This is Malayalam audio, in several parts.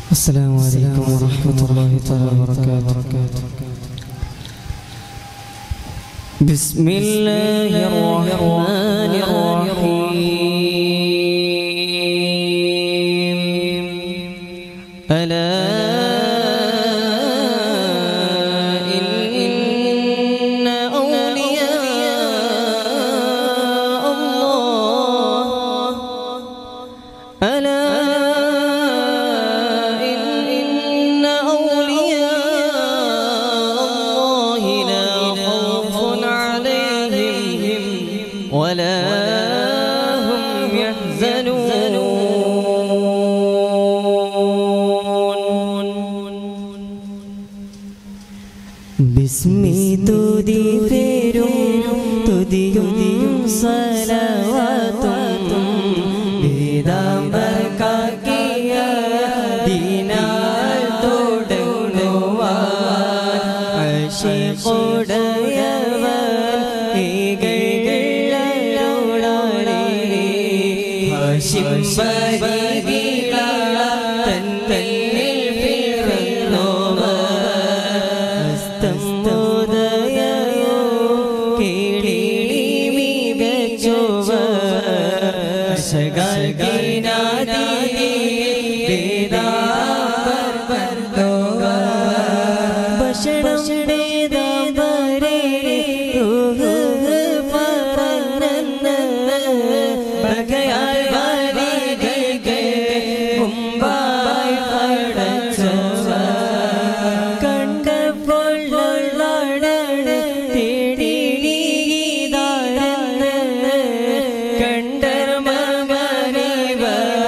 السلام عليكم ورحمة الله تعالى وبركاته بسم الله الرحمن الرحيم ألا إن أولياء الله ألا إن أولياء الله لا خوف عليهم ولا هم يحزنون ബിസ്മി തുതി പേരും തുതിയും സലവാത്തും വേദാംബർ കാക്കിയ ദിനാൽ തുടങ്ങുവാൻ അശികൊടയവൻ ഏകൈകളോടാളേ ഹാഷിം പരിവിള തൻ തന്നിൽ പിറന്നോവൻ സ്തംഭോദയോ കേളി മികച്ചോവ ശഗൽഗിനാദി വേദാപർ പർദോവ ഭക്ഷണം വേദാംബരേ റൂഹ് പറന്ന ബഗയാൽ വാരികൈകേ മുമ്പായി പടച്ചവ കണ്ടപ്പോൾ ഉള്ളാടണ് തേടിയിതാരെന്ന് കണ്ടർ മകനിവ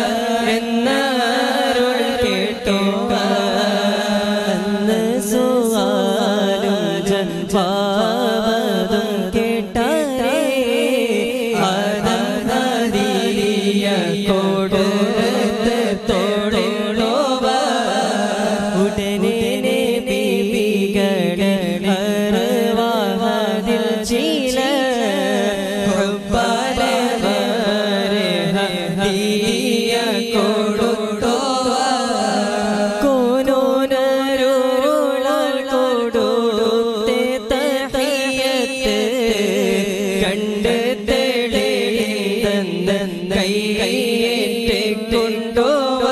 എന്നരുൾ കേട്ടോക അന്ന് സുവാലും ജൻപാവതും കേട്ടാരേ ആദം നദിയ കൊടുത്ത് തോടുള്ളോവ ഉടനെ ബീബികളെ അറുവാതിൽ ചില പരവരെ ഹദിയ കൊടുത്തോവ കോനോനരുളാൽ കൊടുത്തെ തഹിയത്ത് കണ്ട് തെളിതന്തൻ കൈ കൈയേറ്റ് കൊണ്ടോവ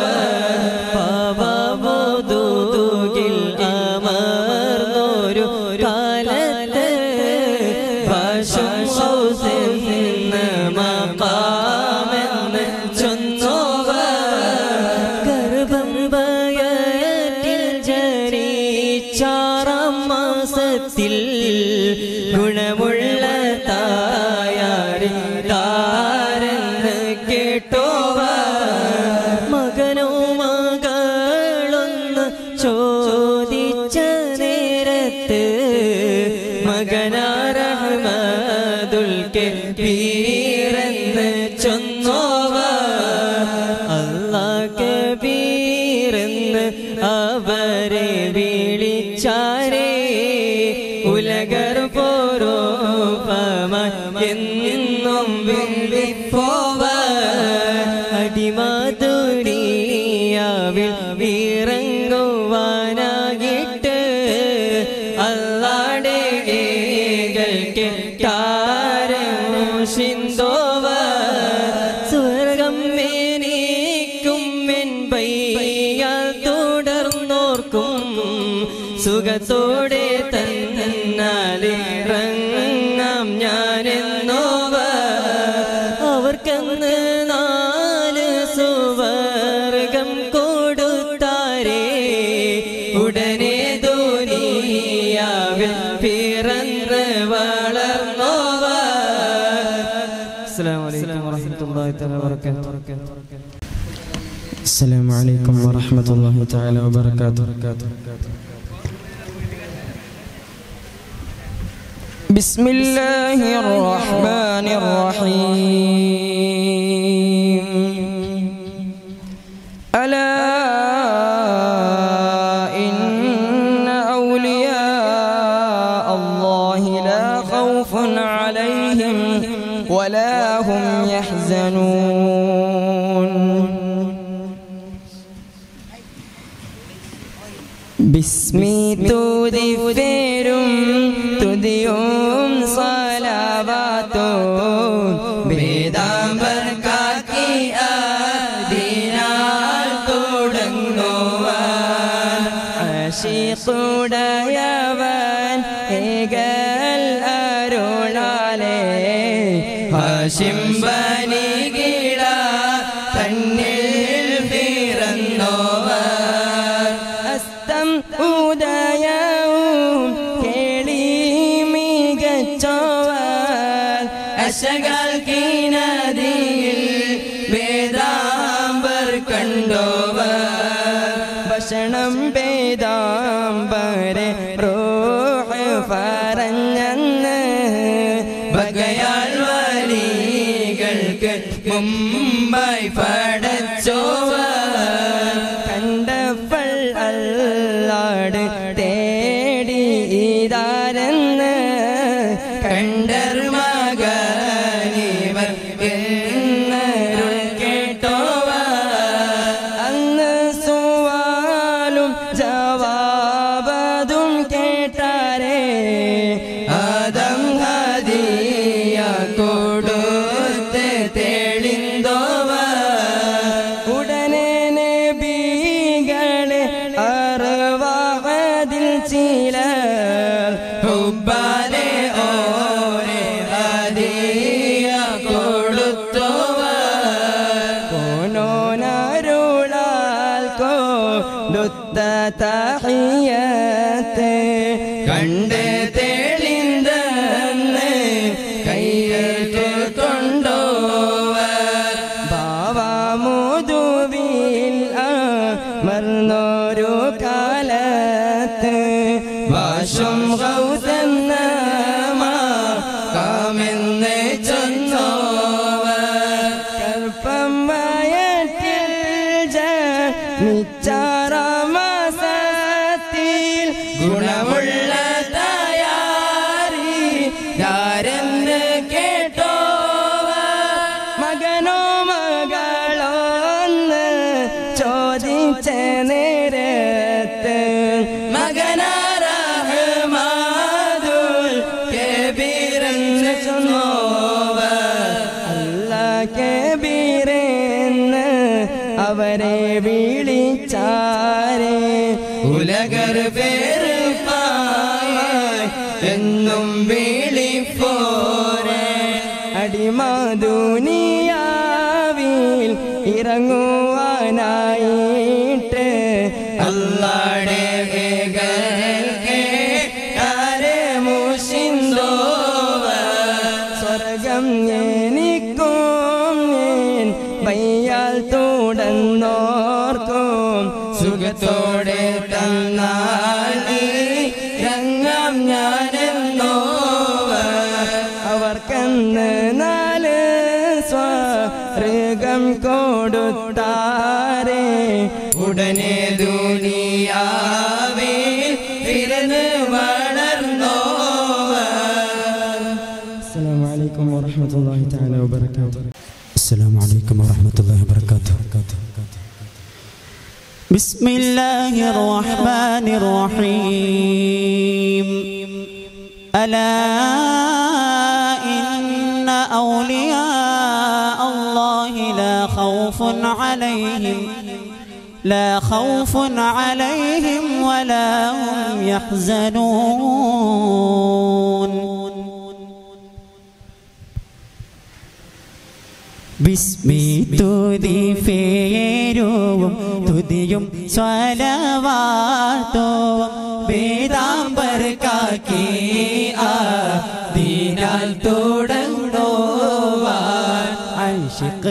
പാവമോതുകിൽ അമർന്നൊരു കാലത്ത് ഭാഷം സൗസെന്ന മകാമെന്ന് ചൊന്നോവ ഗർഭം വയറ്റിൽ ജനിച്ചാറാം മാസത്തിൽ ഗുണമുള്ള തായാരി താരെന്ന് കേട്ടോവ മകനോ മകളൊന്ന് ചോദിച്ച നേരത്ത് മകനാരഹമതുൽ കെ പീരെന്ന് ചൊന്നോവ അല്ലാ കബീരെന്ന് അവരെ വിളിച്ചാരേ ഉലകർ പോരോപമ എന്നും വിളിപ്പോവ അടിമാതുരിയാവിൽ ഇറങ്ങുവാനാകിട്ട് അല്ലാടെ ഏകൾക്ക് കാരമോ സിന്തോവ സ്വർഗം എനിക്കും എൻ പയ്യാൽ തുടർന്നോർക്കും സുഖത്തോടെ തന്നാലിറങ്ങാം ഞാനെന്നോവ അവർക്കന്ന് നാല് സുവർഗം കൊടുത്താരേ ഉടനെ ദുനിയാവിൽ പിറന്ന് വളർന്നോവ അസ്സലാമു അലൈക്കും വറഹ്മത്തുള്ളാഹി തആല വബറകാതുഹു السلام عليكم ورحمة الله تعالى وبركاته بسم الله الرحمن الرحيم ألا إن أولياء الله لا خوف عليهم ولا هم يحزنون ബിസ്മി തുതിഫേരും തുതിയും സലാവാത്തോ വേദാംബർ കാക്കി അതിനാൽ തുടങ്ങുവാൻ അശിഖുടയവൻ ഏകൽ അരുളാലേ ഹാഷിം ബനികിട തന്നിൽ പിറന്നോവർ അസ്തം ഉദയവും കേളി മികച്ചോവർ അശകൾ കീനദിയിൽ വേദാംബർ കണ്ടോവർ ഭക്ഷണം വേദാംബരെ റോഹ് പറഞ്ഞെന്ന് ബകയാൽ വലികൾക്ക് മുമ്പായി പടച്ചോവർ കണ്ടപ്പോൾ അല്ലാട് തേടി ഇതാരെന്ന് കണ്ടർ മകനിവർ എന്നരുൾ കേട്ടോവർ അന്ന് സുവാലും ജവാബതും കേട്ടാരേ ആദം ഹദിയ കൊടുത്ത് തെളിന്തോവർ ഉടനെ നബികളെ അറുവാതിൽ ചില ഹുബാലെ ഓരെ ഹദിയ കൊടുത്തോവർ കോനോനരുളാൽ കൊടുത്ത തഹിയത്ത് കണ്ട് തെളിന്തെന്ന് കയ്യേറ്റു കൊണ്ടോവർ ഭാവമുതുവിൽ മർന്നൊരു കാലത്ത് വാശം ഗൗതെന്ന കാമെന്ന് ചൊന്നോവർ കൽപ്പം വയറ്റിൽ നിച്ചാറമാസത്തിൽ ഗുണമുള്ള തയാരി ധാരെന്ന് കേട്ടോവർ മകനോ മകളോ എന്ന് ചോദിച്ച നേരത്ത് മകനാറഹമാതുൽ കബീറെന്ന് ചൊന്നോവർ അല്ല കബീറെന്ന് അവരെ വിളിച്ചാരേ ഉലകർ പേര് പായ് എന്നും വിളിപ്പോരെ അടിമാതുനിയാവിൽ ഇറങ്ങുവാനായിട്ട് അല്ലാടെ സ്വർഗം എനിക്കും ഞാൻ വയ്യാൽ തുടർന്നോർക്കും സുഖത്തോടെ തന്നാളി രംഗം ഞാനെന്നോവർ അവർക്കന്ന് നാല് സ്വർഗം കൊടുത്താരേ ഉടനെ ദുനിയാവേ പിറന്ന് വളർന്നോവർ السلام عليكم ورحمة الله تعالى وبركاته السلام عليكم ورحمة الله وبركاته بسم الله الرحمن الرحيم ألا إن أولياء الله لا خوف عليهم لا خوف عليهم ولا هم يحزنون ബിസ്മി തുതി ഫേരുവും തുതിയും സ്വലവാത്തോവും വേദാംബർ കാക്കി ആ ദീനാൽ തുടങ്ങോവാൻ അഷിഖ്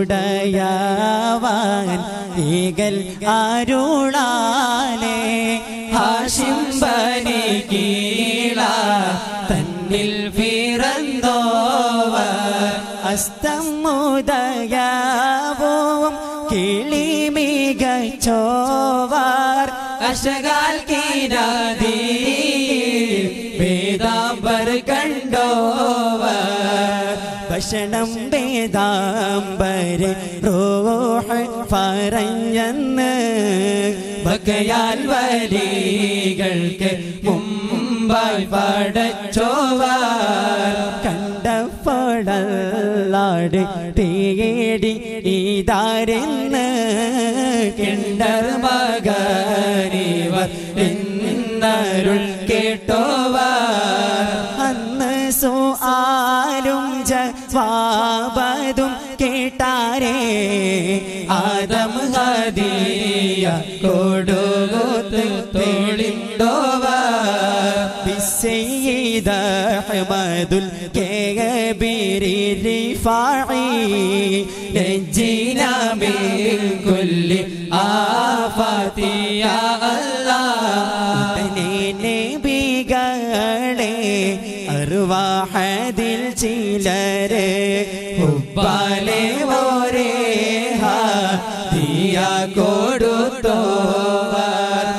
ഉടയവാൻ ഈഗൽ അരുളാലേ ഹാഷിം ബനി കീള തന്നിൽ പിറന്തോവർ അസ്തം മുതയാവും കിളി മികച്ചോവാർ അശകാൽ കീരാതി വേദാംബർ കണ്ടോവർ ഭക്ഷണം വേദാംബര് റോഹ് പറഞ്ഞെന്ന് ബക്കയാൽ വരികൾക്ക് മുമ്പായി പടച്ചോവാർ കണ്ടപ്പോഴല്ലാട് തേടി ഇതാരെന്ന് കിണ്ടർ മകനിവർ എന്നരുൾ കേട്ടോവാർ അന്ന് സോ ആരും ജവാബതും കേട്ടാരേ ആദം ഹദിയ കൊടുകുത്ത് തോളിണ്ടോവാർ بالسيد أحمد الكبير الرفاعي نجينا من كل آفات يا الله നബികളെ അറുവാഹതിൽ ചിലരെ ഉപ്പാലെ ഓരേ ഹാദിയ കൊടുത്തോവർ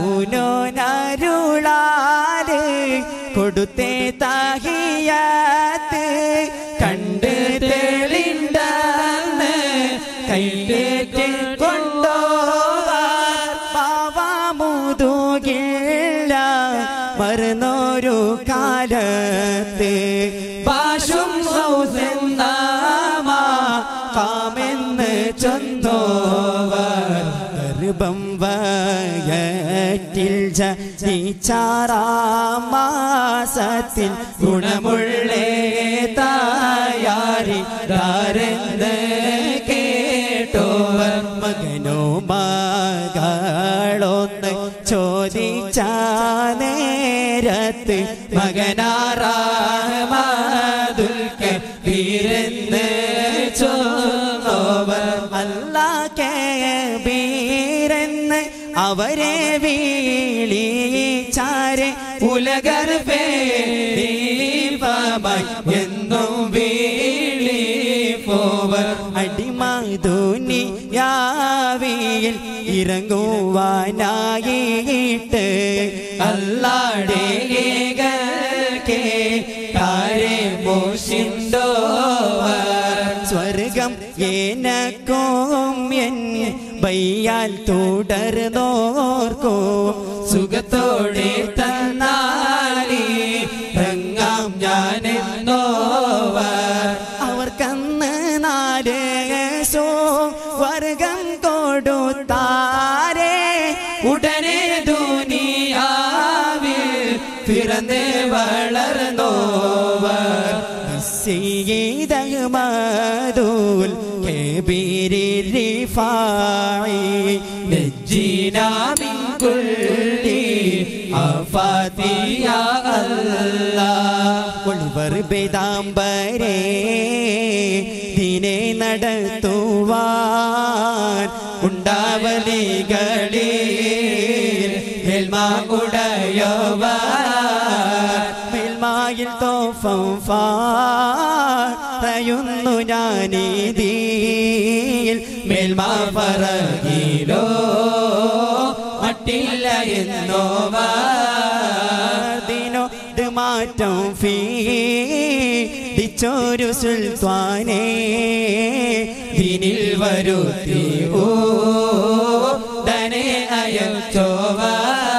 കൂനോനരുളാല് കൊടുത്തേ താഹിയാത്ത് കണ്ട് തെളിണ്ടെന്ന് കൈലേറ്റ് കൊണ്ടോവാർ പാവാമുതുകില്ല മറന്നൊരു കാലത്ത് പാശും ഹൗസെന്നാമാ കാമെന്ന് ചൊന്നോവർ ഗർഭം വയറ്റിൽ ജനിച്ചാറാം മാസത്തിൽ ഗുണമുള്ളേ തായാരി ധാരന്ന് കേട്ടോവർ മകനോ മകളൊന്ന് ചോദിച്ച നേരത്ത് മകനാറാമതുൽക്ക വീരെന്ന് ചോന്നോവർ അല്ലാക്കെ വീരെന്ന് അവരെ വീളിച്ചാരെ ഉലകർ പേരീപമായി എന്നും വീളി പോവർ അടിമാധുനി യാവിയിൽ ഇറങ്ങുവാനായിട്ട് അല്ലാടെ ഏകൽക്കേ കാരെ മോശിണ്ടോവർ സ്വർഗം ഏനക്കും എൻ ബയ്യാൽ തുടർന്നോർക്കോ സുഖത്തോടെ തന്നാലേ രംഗാം ഞാനെന്നോവർ അവർക്കന്ന് നാല് സോ വർഗം കൊടുത്താരേ ഉടനെ ദുനിയാവിൽ പിറന്ന് വളർന്നോവർ സയ്യിദഹ്മദുൽ കബീരി റിഫായി നജ്ജിനാ മിൻ കുല്ലി ആഫാതി യാ അല്ലാഹ് ഒളിവർ ബേദാംബരേ ദിനെ നടത്തുവാൻ ഉണ്ടാവലികളിൽ മേൽമ ഉടയവർ മേൽമായിൽ തോഫം പറയുന്നു ഞാനീതിയിൽ മേൽമ പറകിലോ മട്ടില്ല എന്നോവാദിനോ ഇത് മാറ്റം ഫീടിച്ചൊരു സുൽത്താനേ ദിനിൽ വരുത്തി ഓ ദനെ അയച്ചോവാ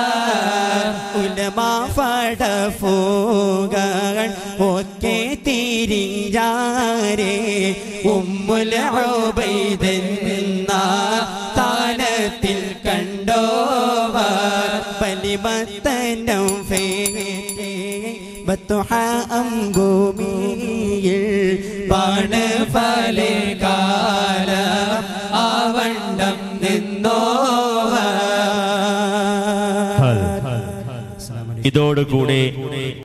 ഉലമാ ഫടഫൂകൾ ഒക്കെ തിരിഞ്ഞാരേ ഉമ്മുൽ ഉബൈദെന്ന താനത്തിൽ കണ്ടോവർ ബലിമത്തനം ഫേറ്റേ ബത്തുഹ അമ്പൂമിയിൽ ബാണ് ഫലെ കാലം ആവണ്ടം നിന്നോവർ ഇതോടുകൂടെ